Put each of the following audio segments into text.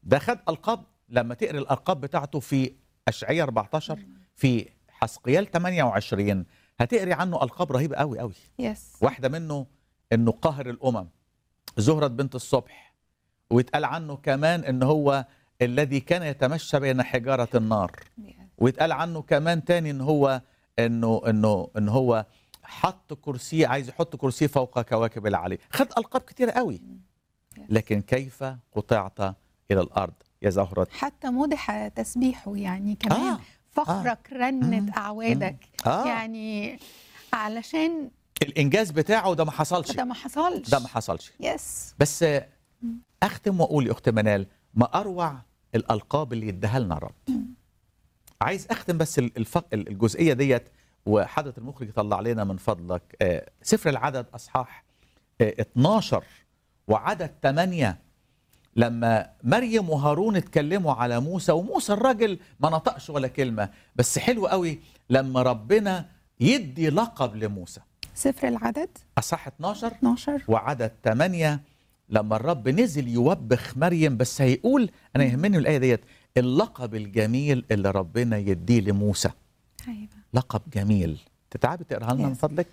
ده خد القاب لما تقرا الالقاب بتاعته في اشعياء 14 في حسقيال 28 هتقري عنه القاب رهيبه قوي قوي يس واحده منه انه قاهر الامم زهره بنت الصبح ويتقال عنه كمان ان هو الذي كان يتمشى بين حجاره النار ويتقال عنه كمان تاني ان هو انه انه ان هو حط كرسي عايز يحط كرسي فوق كواكب العلي خد القاب كتير قوي لكن كيف قطعت الى الارض يا زهره حتى مدح تسبيحه يعني كمان آه. آه. فخرك مم. رنت اعوادك آه. يعني علشان الانجاز بتاعه ده ما حصلش ده ما حصلش ده ما حصلش يس بس اختم واقول يا اخت منال ما اروع الالقاب اللي يديها لنا الرب عايز اختم بس الف- الجزئيه ديت وحضره المخرج يطلع لنا من فضلك آه، سفر العدد اصحاح آه، 12 وعدد 8 لما مريم وهارون اتكلموا على موسى وموسى الراجل ما نطقش ولا كلمه بس حلو قوي لما ربنا يدي لقب لموسى سفر العدد اصحاح 12 12 وعدد 8 لما الرب نزل يوبخ مريم بس هيقول انا يهمني الايه ديت اللقب الجميل اللي ربنا يديه لموسى ايوه لقب جميل تتعبي تقراها لنا من Yes. فضلك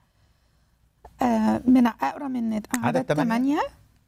آه من اقرا من عدد عدد تمانية. 8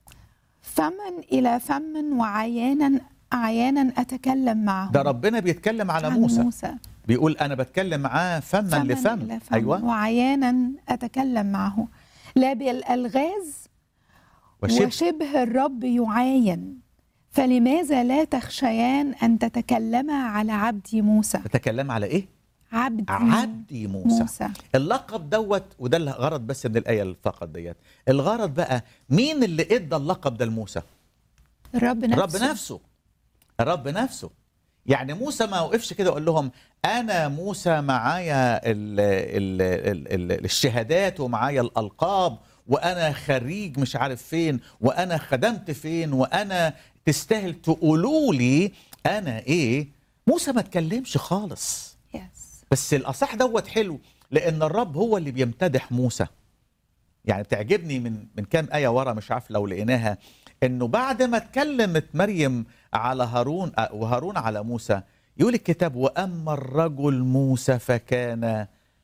فمن الى فم وعيانا عيانا اتكلم معه ده ربنا بيتكلم على عن موسى موسى بيقول انا بتكلم معاه فما فمن لفم إلى فم ايوه وعيانا اتكلم معه لا بالالغاز وشبه وشبه الرب يعاين فلماذا لا تخشيان ان تتكلما على عبدي موسى بتكلم على ايه عبدي عبدي موسى. موسى اللقب دوت وده الغرض بس من الايه فقط ديت الغرض بقى مين اللي ادى اللقب ده لموسى الرب نفسه الرب نفسه الرب نفسه يعني موسى ما وقفش كده وقال لهم انا موسى معايا ال ال ال ال الشهادات ومعايا الالقاب وانا خريج مش عارف فين وانا خدمت فين وانا تستاهل تقولوا لي انا ايه موسى ما اتكلمش خالص يس بس الاصح دوت حلو لان الرب هو اللي بيمتدح موسى يعني تعجبني من من كام ايه ورا مش عارف لو لقيناها انه بعد ما اتكلمت مريم على هارون آه، وهارون على موسى يقول الكتاب واما الرجل موسى فكان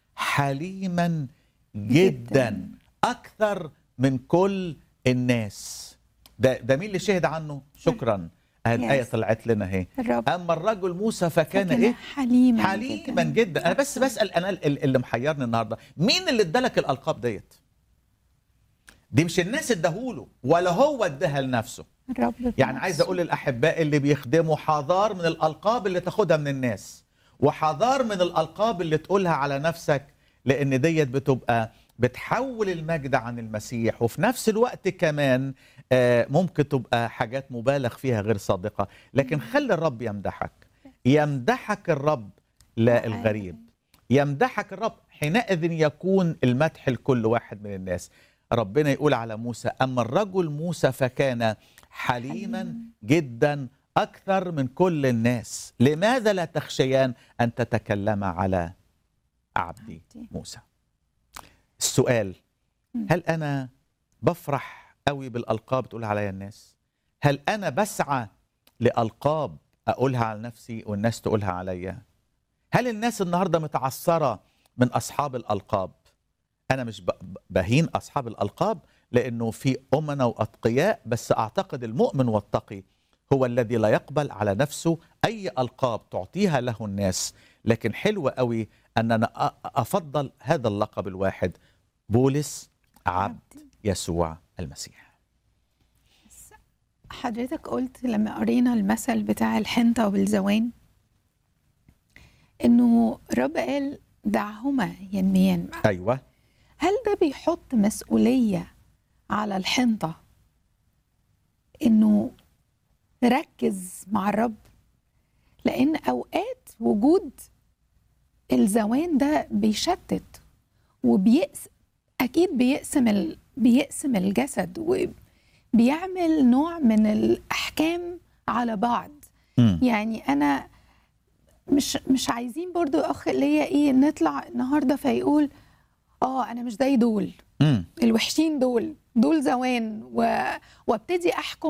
حليما جدا جداً. اكثر من كل الناس ده ده مين اللي شهد عنه شكرا اهي الايه Yes. طلعت لنا اهي الرب اما الرجل موسى فكان, فكان ايه حليما حليما جدا انا بس بسال انا ال- اللي محيرني النهارده مين اللي ادالك الالقاب ديت دي مش الناس اداهوله ولا هو اداها لنفسه الرب يعني عايز اقول للاحباء اللي بيخدموا حذار من الالقاب اللي تاخدها من الناس وحذار من الالقاب اللي تقولها على نفسك لان ديت بتبقى بتحول المجد عن المسيح وفي نفس الوقت كمان آه، ممكن تبقى حاجات مبالغ فيها غير صادقه لكن خلي الرب يمدحك يمدحك الرب لا الغريب يمدحك الرب حينئذ يكون المدح لكل واحد من الناس ربنا يقول على موسى أما الرجل موسى فكان حليما حليم. جدا أكثر من كل الناس لماذا لا تخشيان أن تتكلم على عبدي عبدي. موسى السؤال مم. هل أنا بفرح قوي بالألقاب تقول عليا الناس هل أنا بسعى لألقاب أقولها على نفسي والناس تقولها عليا هل الناس النهارده متعثره من اصحاب الالقاب انا مش ب- ب- بهين اصحاب الالقاب لانه في امنا واتقياء بس اعتقد المؤمن والتقي هو الذي لا يقبل على نفسه اي القاب تعطيها له الناس لكن حلو قوي ان انا أ- افضل هذا اللقب الواحد بولس عبد يسوع المسيح حضرتك قلت لما قرينا المثل بتاع الحنطة والزوان انه الرب قال دعهما ينميان معا. ايوه هل ده بيحط مسؤولية على الحنطة انه ركز مع الرب لان اوقات وجود الزوان ده بيشتت وبيقسم اكيد بيقسم ال... بيقسم الجسد وبيعمل نوع من الاحكام على بعض مم. يعني انا مش مش عايزين برضو اخ ليا ايه نطلع النهارده فيقول اه انا مش زي دول مم. الوحشين دول دول زوان و... وابتدي احكم